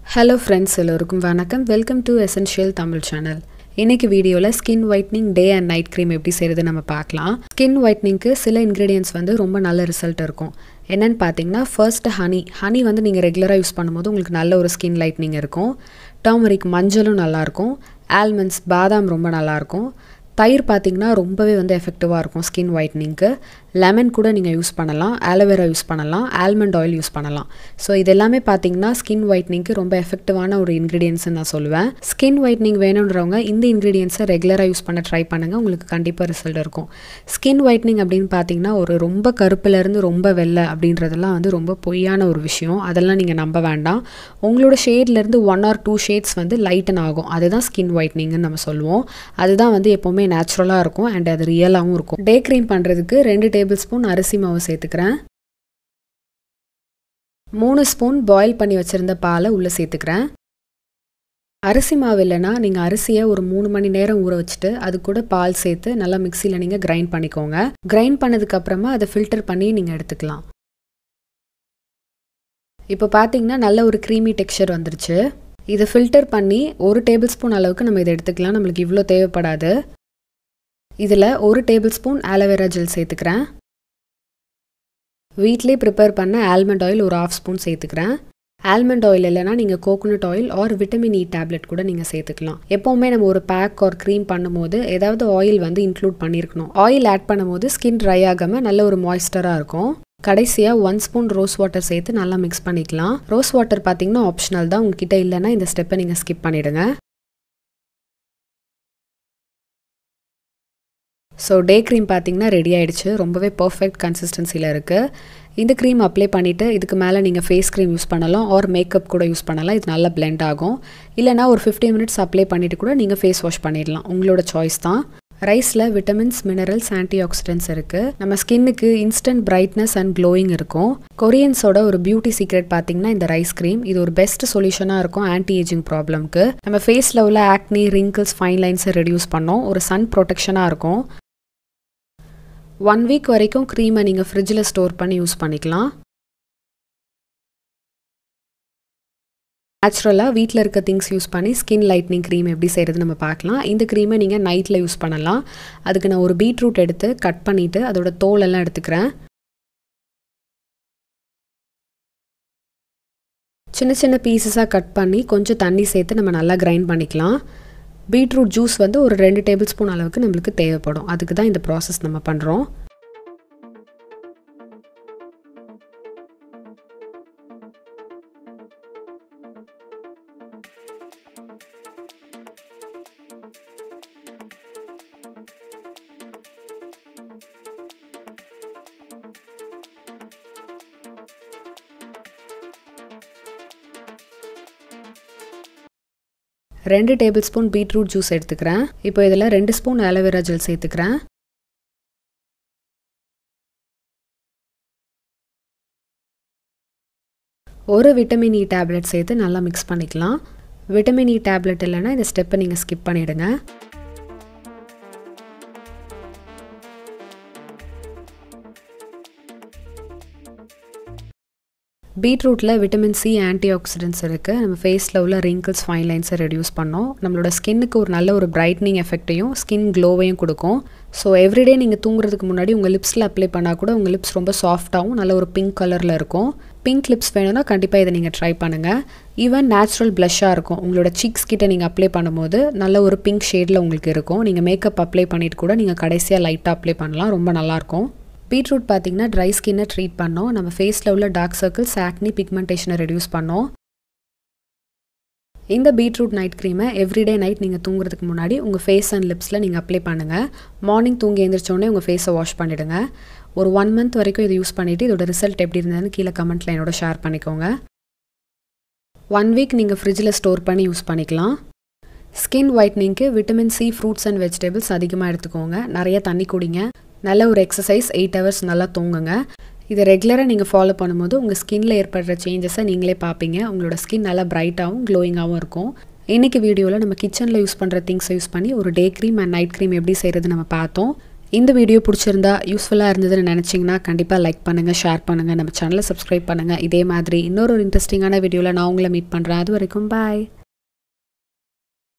hello friends எல்லோருக்கும் வணக்கம் welcome to essential Tamil channel இன்னைக்கு வீடியோவில் skin whitening day and night cream எப்படி செய்கிறது நம்ம பார்க்கலாம் ஸ்கின் ஒயிட்னிங்க்கு சில இன்க்ரீடியன்ஸ் வந்து ரொம்ப நல்ல ரிசல்ட் இருக்கும் என்னன்னு பார்த்தீங்கன்னா ஃபர்ஸ்ட் ஹனி ஹனி வந்து நீங்கள் ரெகுலராக யூஸ் பண்ணும்போது உங்களுக்கு நல்ல ஒரு ஸ்கின் லைட்னிங் இருக்கும் டர்மரிக் மஞ்சளும் நல்லாயிருக்கும் ஆல்மண்ட்ஸ் பாதாம் ரொம்ப நல்லாயிருக்கும் தயிர் பார்த்தீங்கன்னா ரொம்பவே வந்து எஃபெக்டிவாக இருக்கும் ஸ்கின் ஒயிட்னிங்க்கு லெமன் கூட நீங்கள் யூஸ் பண்ணலாம் ஆலோவேரா யூஸ் பண்ணலாம் ஆல்மண்ட் ஆயில் யூஸ் பண்ணலாம் ஸோ இது எல்லாமே பார்த்தீங்கன்னா ஸ்கின் ஒயிட்னிங்க்கு ரொம்ப எஃபெக்டிவான ஒரு இன்க்ரீடியன்ஸ்னு நான் சொல்லுவேன் ஸ்கின் ஒயிட்னிங் வேணுன்றவங்க இந்த இன்க்ரீடியன்ஸை ரெகுலராக யூஸ் பண்ண ட்ரை பண்ணுங்கள் உங்களுக்கு கண்டிப்பாக ரிசல்ட் இருக்கும் ஸ்கின் ஒயிட்னிங் அப்படின்னு பார்த்தீங்கன்னா ஒரு ரொம்ப கருப்புலேருந்து ரொம்ப வெள்ளை அப்படின்றதெல்லாம் வந்து ரொம்ப பொய்யான ஒரு விஷயம் அதெல்லாம் நீங்கள் நம்ப வேண்டாம் உங்களோட ஷேட்லேருந்து ஒன் ஆர் டூ ஷேட்ஸ் வந்து லைட்டன் ஆகும் அதுதான் ஸ்கின் ஒயிட்னிங்னு நம்ம சொல்லுவோம் அதுதான் வந்து எப்போவுமே நேச்சுரலாக இருக்கும் அண்ட் அது ரியலாகவும் இருக்கும் டே க்ரீம் பண்ணுறதுக்கு ரெண்டு டேபிள் ஸ்பூன் அரிசி மாவு சேர்த்துக்கிறேன் மூணு ஸ்பூன் பாயில் பண்ணி வச்சுருந்த பாலை உள்ளே சேர்த்துக்கிறேன் அரிசி மாவு இல்லைன்னா நீங்கள் அரிசியை ஒரு மூணு மணி நேரம் ஊற வச்சுட்டு அது கூட பால் சேர்த்து நல்லா மிக்சியில் நீங்கள் கிரைண்ட் பண்ணிக்கோங்க கிரைண்ட் பண்ணதுக்கப்புறமா அதை ஃபில்டர் பண்ணி நீங்கள் எடுத்துக்கலாம் இப்போ பார்த்தீங்கன்னா நல்ல ஒரு க்ரீமி டெக்ஸ்சர் வந்துருச்சு இதை ஃபில்டர் பண்ணி ஒரு டேபிள் ஸ்பூன் அளவுக்கு நம்ம இதை எடுத்துக்கலாம் நம்மளுக்கு இவ்வளோ தேவைப்படாது இதில் ஒரு டேபிள் ஸ்பூன் ஆலோவேரா ஜெல் சேர்த்துக்கிறேன் வீட்லேயே ப்ரிப்பேர் பண்ண ஆல்மண்ட் ஆயில் ஒரு ஆஃப் ஸ்பூன் சேர்த்துக்கிறேன் ஆல்மண்ட் ஆயில் இல்லைனா நீங்கள் coconut oil or vitamin E tablet கூட நீங்கள் சேர்த்துக்கலாம் எப்போவுமே நம்ம ஒரு பேக் ஆர் க்ரீம் பண்ணும்போது ஏதாவது ஆயில் வந்து இன்க்ளூட் பண்ணியிருக்கணும் ஆயில் ஆட் பண்ணும்போது ஸ்கின் ட்ரை ஆகாமல் நல்ல ஒரு மாய்ஸ்டராக இருக்கும் கடைசியாக ஒன் ஸ்பூன் ரோஸ் வாட்டர் சேர்த்து நல்லா மிக்ஸ் பண்ணிக்கலாம் ரோஸ் வாட்டர் பார்த்தீங்கன்னா ஆப்ஷனல் தான் உங்ககிட்ட இல்லைன்னா இந்த ஸ்டெப்பை நீங்கள் ஸ்கிப் பண்ணிவிடுங்க ஸோ டே க்ரீம் பார்த்தீங்கன்னா ரெடி ஆகிடுச்சு ரொம்பவே பர்ஃபெக்ட் கன்சிஸ்டன்சியில் இருக்குது இந்த க்ரீம் அப்ளை பண்ணிவிட்டு இதுக்கு மேலே நீங்கள் ஃபேஸ் க்ரீம் யூஸ் பண்ணலாம் ஆர் மேக்கப் கூட யூஸ் பண்ணலாம் இது நல்லா பிளெண்ட் ஆகும் இல்லைனா ஒரு ஃபிஃப்டீன் மினிட்ஸ் அப்ளை பண்ணிவிட்டு கூட நீங்கள் ஃபேஸ் வாஷ் பண்ணிடலாம் உங்களோட சாய்ஸ் தான் ரைஸில் விட்டமின்ஸ் மினரல்ஸ் ஆன்டி ஆக்சிடென்ட்ஸ் இருக்குது நம்ம ஸ்கின்னுக்கு இன்ஸ்டன்ட் பிரைட்னஸ் அண்ட் க்ளோயிங் இருக்கும் கொரியன்ஸோட ஒரு பியூட்டி சீக்ரெட் பார்த்தீங்கன்னா இந்த ரைஸ் க்ரீம் இது ஒரு பெஸ்ட் சொல்யூஷனாக இருக்கும் ஆன்டி ஏஜிங் ப்ராப்ளம்க்கு நம்ம ஃபேஸில் உள்ள ஆக்னி ரிங்கிள்ஸ் ஃபைன் லைன்ஸை ரெடியூஸ் பண்ணோம் ஒரு சன் ப்ரொடெக்ஷனாக இருக்கும் ஒன் வீக் வரைக்கும் க்ரீமை நீங்கள் ஃப்ரிட்ஜில் ஸ்டோர் பண்ணி யூஸ் பண்ணிக்கலாம் நேச்சுரலாக வீட்டில் இருக்க திங்ஸ் யூஸ் பண்ணி ஸ்கின் லைட்னிங் க்ரீம் எப்படி செய்கிறது நம்ம பார்க்கலாம் இந்த க்ரீமை நீங்கள் நைட்டில் யூஸ் பண்ணலாம் அதுக்கு நான் ஒரு பீட்ரூட் எடுத்து கட் பண்ணிவிட்டு அதோட தோலெல்லாம் எடுத்துக்கிறேன் சின்ன சின்ன பீசஸாக கட் பண்ணி கொஞ்சம் தண்ணி சேர்த்து நம்ம நல்லா கிரைண்ட் பண்ணிக்கலாம் பீட்ரூட் ஜூஸ் வந்து ஒரு ரெண்டு டேபிள் ஸ்பூன் அளவுக்கு நம்மளுக்கு தேவைப்படும் அதுக்கு தான் இந்த ப்ராசஸ் நம்ம பண்ணுறோம் ரெண்டு டேபிள் ஸ்பூன் பீட்ரூட் ஜூஸ் எடுத்துக்கிறேன் இப்போ இதில் ரெண்டு ஸ்பூன் ஆலோவேரா ஜெல் சேர்த்துக்கிறேன் ஒரு விட்டமின் இ டேப்லெட் சேர்த்து நல்லா மிக்ஸ் பண்ணிக்கலாம் விட்டமின் இ டேப்லெட் இல்லைன்னா இந்த ஸ்டெப்பை நீங்கள் ஸ்கிப் பண்ணிவிடுங்க பீட்ரூட்டில் விட்டமின் சி ஆன்டி ஆக்சிடென்ட்ஸ் இருக்குது நம்ம ஃபேஸில் உள்ள ரிங்கிள்ஸ் ஃபைன் லைன்ஸை ரெடியூஸ் பண்ணோம் நம்மளோட ஸ்கின்னுக்கு ஒரு நல்ல ஒரு பிரைட்னிங் எஃபெக்ட்டையும் ஸ்கின் க்ளோவையும் கொடுக்கும் ஸோ எவ்ரிடே நீங்கள் தூங்குறதுக்கு முன்னாடி உங்கள் லிப்ஸில் அப்ளை பண்ணால் கூட உங்கள் லிப்ஸ் ரொம்ப சாஃப்டாகவும் நல்ல ஒரு பிங்க் கலரில் இருக்கும் பிங்க் லிப்ஸ் வேணும்னா கண்டிப்பாக இதை நீங்கள் ட்ரை பண்ணுங்கள் ஈவன் நேச்சுரல் ப்ளஷ்ஷாக இருக்கும் உங்களோட சிக்ஸ் கிட்ட நீங்கள் அப்ளை பண்ணும்போது நல்ல ஒரு பிங்க் ஷேடில் உங்களுக்கு இருக்கும் நீங்கள் மேக்கப் அப்ளை பண்ணிட்டு கூட நீங்கள் கடைசியாக லைட்டாக அப்ளை பண்ணலாம் ரொம்ப நல்லாயிருக்கும் பீட்ரூட் பார்த்தீங்கன்னா ட்ரை ஸ்கின்னை ட்ரீட் பண்ணோம் நம்ம ஃபேஸில் உள்ள டார்க் சர்க்கிள்ஸ் ஆக்னி பிக்மெண்டேஷனை ரெடியூஸ் பண்ணோம் இந்த பீட்ரூட் நைட் க்ரீமை எவ்ரிடே நைட் நீங்கள் தூங்குறதுக்கு முன்னாடி உங்கள் ஃபேஸ் அண்ட் லிப்ஸில் நீங்கள் அப்ளை பண்ணுங்கள் மார்னிங் தூங்கி எழுந்திரிச்சோடனே உங்கள் ஃபேஸை வாஷ் பண்ணிவிடுங்க ஒரு ஒன் மந்த் வரைக்கும் இதை யூஸ் பண்ணிவிட்டு இதோட ரிசல்ட் எப்படி இருந்ததுன்னு கீழே கமெண்ட்டில் என்னோட ஷேர் பண்ணிக்கோங்க ஒன் வீக் நீங்கள் ஃப்ரிட்ஜில் ஸ்டோர் பண்ணி யூஸ் பண்ணிக்கலாம் ஸ்கின் ஒயிட்னிங்க்கு vitamin C fruits and vegetables அதிகமாக எடுத்துக்கோங்க நிறைய தண்ணி குடிங்க நல்ல ஒரு எக்ஸசைஸ் எயிட் ஹவர்ஸ் நல்லா தூங்குங்க இதை ரெகுலராக நீங்கள் ஃபாலோ பண்ணும்போது உங்கள் ஸ்கின்ல ஏற்படுற சேஞ்சஸை நீங்களே பார்ப்பீங்க உங்களோட ஸ்கின் நல்லா பிரைட்டாகவும் க்ளோயிங்காகவும் இருக்கும் இன்றைக்கி வீடியோவில் நம்ம கிச்சனில் யூஸ் பண்ணுற திங்ஸை யூஸ் பண்ணி ஒரு day cream and night cream எப்படி செய்கிறது நம்ம பார்த்தோம் இந்த வீடியோ பிடிச்சிருந்தா யூஸ்ஃபுல்லாக இருந்ததுன்னு நினச்சிங்கன்னா கண்டிப்பாக லைக் பண்ணுங்கள் ஷேர் பண்ணுங்கள் நம்ம சேனலை சப்ஸ்கிரைப் பண்ணுங்கள் இதே மாதிரி இன்னொரு இன்ட்ரெஸ்டிங்கான வீடியோவில் நான் உங்களை மீட் பண்ணுறேன் அது வரைக்கும் பாய்